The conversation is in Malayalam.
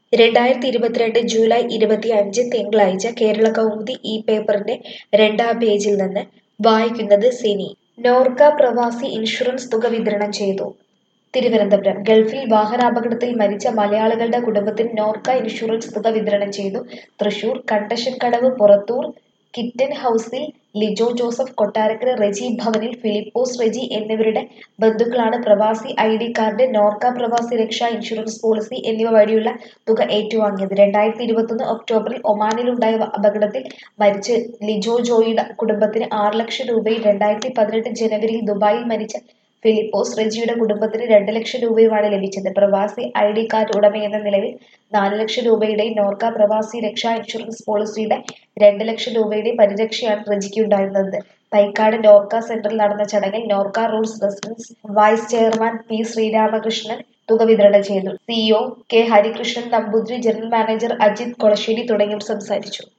രണ്ടായിരത്തി ഇരുപത്തിരണ്ട് ജൂലൈ ഇരുപത്തിയഞ്ച് തിങ്കളാഴ്ച കേരള കൗമുദി ഈ പേപ്പറിന്റെ രണ്ടാം പേജിൽ നിന്ന് വായിക്കുന്നത് സിനി നോർക്ക പ്രവാസി ഇൻഷുറൻസ് തുക വിതരണം ചെയ്തു തിരുവനന്തപുരം ഗൾഫിൽ വാഹനാപകടത്തിൽ മരിച്ച മലയാളികളുടെ കുടുംബത്തിന് നോർക്ക ഇൻഷുറൻസ് തുക വിതരണം ചെയ്തു തൃശൂർ കണ്ടശൻകടവ് പുറത്തൂർ കിറ്റൻ ഹൗസിൽ ലിജോ ജോസഫ് കൊട്ടാരക്കര റെജി ഭവനിൽ ഫിലിപ്പോസ് റെജി എന്നിവരുടെ ബന്ധുക്കളാണ് പ്രവാസി ഐ ഡി കാർഡ് നോർക്ക പ്രവാസി രക്ഷാ ഇൻഷുറൻസ് പോളിസി എന്നിവ വഴിയുള്ള തുക ഏറ്റുവാങ്ങിയത് രണ്ടായിരത്തി ഇരുപത്തൊന്ന് ഒക്ടോബറിൽ ഒമാനിലുണ്ടായ അപകടത്തിൽ മരിച്ച ലിജോ ജോയിയുടെ കുടുംബത്തിന് ആറ് ലക്ഷം രൂപയും രണ്ടായിരത്തി പതിനെട്ട് ജനുവരിയിൽ ദുബായിൽ മരിച്ച ഫിലിപ്പോസ് റെജിയുടെ കുടുംബത്തിന് രണ്ട് ലക്ഷം രൂപയുമാണ് ലഭിച്ചത് പ്രവാസി ഐ ഡി കാർഡ് ഉടമയെന്ന നിലവിൽ നാല് ലക്ഷം രൂപയുടെയും നോർക്ക പ്രവാസി രക്ഷാ ഇൻഷുറൻസ് പോളിസിയുടെ രണ്ട് ലക്ഷം രൂപയുടെയും പരിരക്ഷയാണ് റെജിക്ക് ഉണ്ടായിരുന്നത് തൈക്കാട് നോർക്ക സെന്ററിൽ നടന്ന ചടങ്ങിൽ Norka roots resident vice chairman P Sreeramakrishnan തുക വിതരണം ചെയ്തു CEO K Harikrishnan Namboothiri general manager Ajith Kolassery തുടങ്ങിയവർ സംസാരിച്ചു